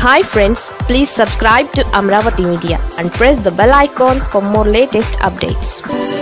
hi friends please subscribe to Amaravati media and press the bell icon for more latest updates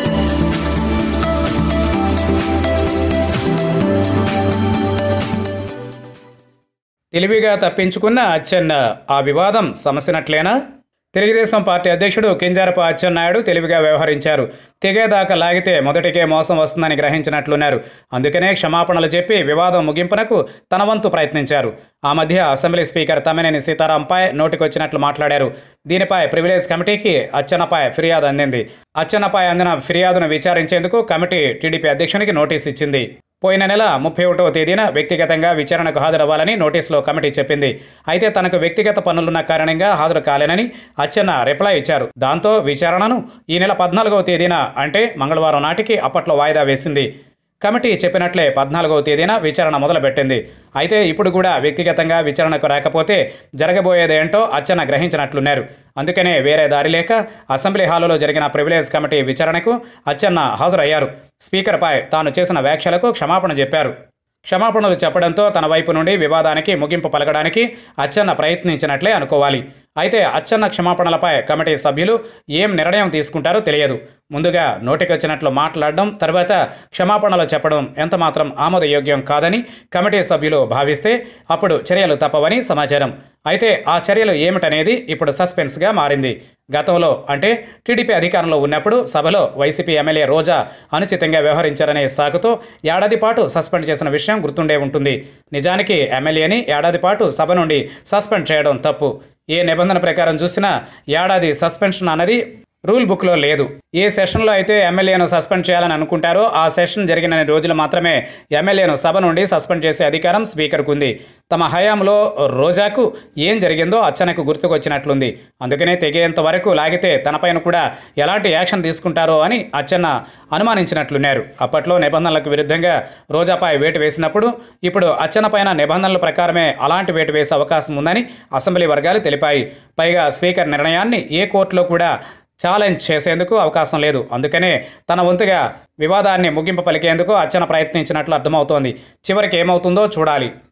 తెలివిగా తప్పించుకున్న అచ్చెన్న ఆ వివాదం సమసినట్లేనా Telugu Desam party అధ్యక్షుడు కింజారపు అచ్చెన్నాయుడు తెలివిగా వ్యవహరించారు తెగేదాకా లాగితే మొదటికే మోసం వస్తుందని గ్రహించినట్లున్నారు అందుకనే క్షమాపణలు చెప్పి వివాదం ముగింపునకు తన వంతు ప్రయత్నించారు ఆ మధ్య అసెంబ్లీ స్పీకర్ తమ్మినేని సీతారాంపై నోటికొచ్చినట్లు మాట్లాడారు దీనిపై ప్రివిలేజ్ కమిటీకి అచ్చెన్నపై ఫిర్యాదు అందింది అచ్చెన్నపై అందిన ఫిర్యాదును విచారించేందుకు కమిటీ టీడీపీ అధ్యక్షునికి నోటీస్ ఇచ్చింది పోయిన నెల ముప్పై ఒకటవ తేదీన వ్యక్తిగతంగా విచారణకు హాజరవ్వాలని నోటీసులో కమిటీ చెప్పింది అయితే తనకు వ్యక్తిగత పనులున్న కారణంగా హాజరు కాలేనని అచ్చెన్న రిప్లై ఇచ్చారు దాంతో విచారణను ఈ నెల పద్నాలుగవ తేదీన అంటే మంగళవారం నాటికి అప్పట్లో వాయిదా వేసింది కమిటీ చెప్పినట్లే పద్నాలుగవ తేదీన విచారణ మొదలుపెట్టింది అయితే ఇప్పుడు కూడా వ్యక్తిగతంగా విచారణకు రాకపోతే జరగబోయేదేంటో అచ్చెన్న గ్రహించినట్లున్నారు అందుకనే వేరే దారి లేక అసెంబ్లీ హాలులో జరిగిన ప్రివిలేజ్ కమిటీ విచారణకు అచ్చెన్న హాజరయ్యారు స్పీకర్పై తాను చేసిన వ్యాఖ్యలకు క్షమాపణ చెప్పారు క్షమాపణలు చెప్పడంతో తన వైపు నుండి వివాదానికి ముగింపు పలకడానికి అచ్చెన్న ప్రయత్నించినట్లే అనుకోవాలి అయితే అచ్చెన్న క్షమాపణలపై కమిటీ సభ్యులు ఏం నిర్ణయం తీసుకుంటారో తెలియదు ముందుగా నోటికొచ్చినట్లు మాట్లాడడం తర్వాత క్షమాపణలు చెప్పడం ఎంతమాత్రం ఆమోదయోగ్యం కాదని కమిటీ సభ్యులు భావిస్తే అప్పుడు చర్యలు తప్పవని సమాచారం అయితే ఆ చర్యలు ఏమిటనేది ఇప్పుడు సస్పెన్స్గా మారింది గతంలో అంటే టీడీపీ అధికారంలో ఉన్నప్పుడు సభలో వైసీపీ ఎమ్మెల్యే రోజా అనుచితంగా వ్యవహరించారనే సాకుతో ఏడాది పాటు సస్పెండ్ చేసిన విషయం గుర్తుండే ఉంటుంది నిజానికి ఎమ్మెల్యేని ఏడాది పాటు సభ నుండి సస్పెండ్ చేయడం తప్పు ఏ నిబంధన ప్రకారం చూసినా ఏడాది సస్పెన్షన్ అన్నది రూల్ బుక్లో లేదు ఏ సెషన్లో అయితే ఎమ్మెల్యేను సస్పెండ్ చేయాలని అనుకుంటారో ఆ సెషన్ జరిగిన రోజులు మాత్రమే ఎమ్మెల్యేను సభ నుండి సస్పెండ్ చేసే అధికారం స్పీకర్కు ఉంది తమ హయాంలో రోజాకు ఏం జరిగిందో అచ్చనకు గుర్తుకొచ్చినట్లుంది అందుకనే తెగేంత వరకు లాగితే తనపైన కూడా ఎలాంటి యాక్షన్ తీసుకుంటారో అని అచ్చన్న అనుమానించినట్లున్నారు అప్పట్లో నిబంధనలకు విరుద్ధంగా రోజాపై వేటు వేసినప్పుడు ఇప్పుడు అచ్చన్న పైన నిబంధనల ప్రకారమే అలాంటి వేటు వేసే అవకాశం ఉందని అసెంబ్లీ వర్గాలు తెలిపాయి పైగా స్పీకర్ నిర్ణయాన్ని ఏ కోర్టులో కూడా ఛాలెంజ్ చేసేందుకు అవకాశం లేదు అందుకనే తన వంతుగా వివాదాన్ని ముగింపు పలికేందుకు అచ్చన ప్రయత్నించినట్లు అర్థమవుతోంది చివరికి ఏమవుతుందో చూడాలి